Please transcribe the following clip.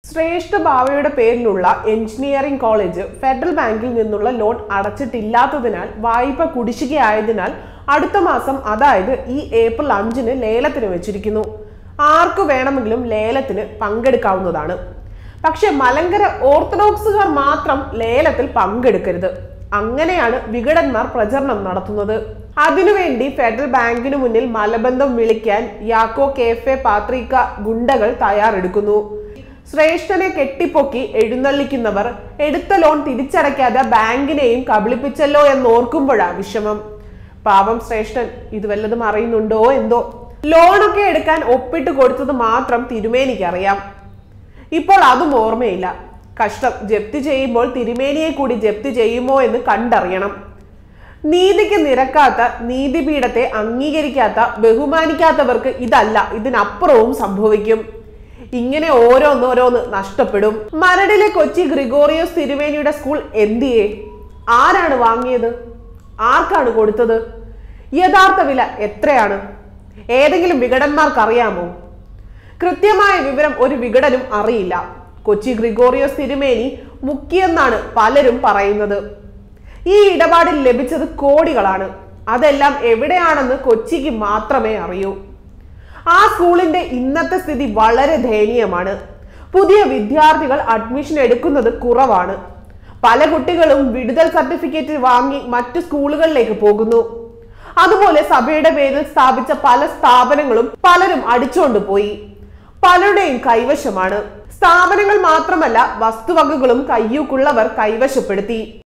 ശ്രേഷ്ഠ ഭാവയുടെ പേരിലുള്ള engineering college federal ബാങ്കിൽ നിന്നുള്ള ലോൺ അടച്ചിട്ടില്ലാത്തതിനാൽ വായ്പ കുടിശ്ശികയായതിനാൽ അടുത്ത മാസം അതായത് ഈ ഏപ്രിൽ അഞ്ചിന് ലേലത്തിന് വെച്ചിരിക്കുന്നു ആർക്കു വേണമെങ്കിലും ലേലത്തിന് പങ്കെടുക്കാവുന്നതാണ് പക്ഷെ മലങ്കര ഓർത്തഡോക്സുകാർ മാത്രം ലേലത്തിൽ പങ്കെടുക്കരുത് അങ്ങനെയാണ് വിഘടന്മാർ പ്രചരണം നടത്തുന്നത് അതിനുവേണ്ടി ഫെഡറൽ ബാങ്കിന് മുന്നിൽ മലബന്ധം വിളിക്കാൻ യാക്കോ കേഫെ പാത്രിക ഗുണ്ടകൾ തയ്യാറെടുക്കുന്നു ശ്രേഷ്ഠനെ കെട്ടിപ്പൊക്കി എഴുന്നള്ളിക്കുന്നവർ എടുത്ത ലോൺ തിരിച്ചടയ്ക്കാതെ ബാങ്കിനെയും കബളിപ്പിച്ചല്ലോ എന്നോർക്കുമ്പോഴാ വിഷമം പാവം ശ്രേഷ്ഠൻ ഇത് വല്ലതും അറിയുന്നുണ്ടോ എന്തോ ലോണൊക്കെ എടുക്കാൻ ഒപ്പിട്ട് കൊടുത്തത് മാത്രം തിരുമേനിക്ക് അറിയാം ഇപ്പോൾ അതും ഓർമ്മയില്ല കഷ്ടം ജപ്തി ചെയ്യുമ്പോൾ തിരുമേനിയെ കൂടി ജപ്തി ചെയ്യുമോ എന്ന് കണ്ടറിയണം നീതിക്ക് നിരക്കാത്ത നീതിപീഠത്തെ അംഗീകരിക്കാത്ത ബഹുമാനിക്കാത്തവർക്ക് ഇതല്ല ഇതിനപ്പുറവും സംഭവിക്കും ഇങ്ങനെ ഓരോന്നോരോന്ന് നഷ്ടപ്പെടും മരടിലെ കൊച്ചി ഗ്രിഗോറിയോസ് തിരുമേനിയുടെ സ്കൂൾ എന്തിയെ ആരാണ് വാങ്ങിയത് ആർക്കാണ് കൊടുത്തത് യഥാർത്ഥ വില എത്രയാണ് ഏതെങ്കിലും വിഘടന്മാർക്ക് അറിയാമോ കൃത്യമായ വിവരം ഒരു വിഘടനും അറിയില്ല കൊച്ചി ഗ്രിഗോറിയോസ് തിരുമേനി മുക്കിയെന്നാണ് പലരും പറയുന്നത് ഈ ഇടപാടിൽ ലഭിച്ചത് കോടികളാണ് അതെല്ലാം എവിടെയാണെന്ന് കൊച്ചിക്ക് മാത്രമേ അറിയൂ ആ സ്കൂളിന്റെ ഇന്നത്തെ സ്ഥിതി വളരെ ദയനീയമാണ് പുതിയ വിദ്യാർത്ഥികൾ അഡ്മിഷൻ എടുക്കുന്നത് കുറവാണ് പല കുട്ടികളും വിടുതൽ സർട്ടിഫിക്കറ്റ് വാങ്ങി മറ്റു സ്കൂളുകളിലേക്ക് പോകുന്നു അതുപോലെ സഭയുടെ പേരിൽ സ്ഥാപിച്ച പല സ്ഥാപനങ്ങളും പലരും അടിച്ചുകൊണ്ട് പോയി പലരുടെയും കൈവശമാണ് സ്ഥാപനങ്ങൾ മാത്രമല്ല വസ്തുവകകളും കയ്യൂക്കുള്ളവർ കൈവശപ്പെടുത്തി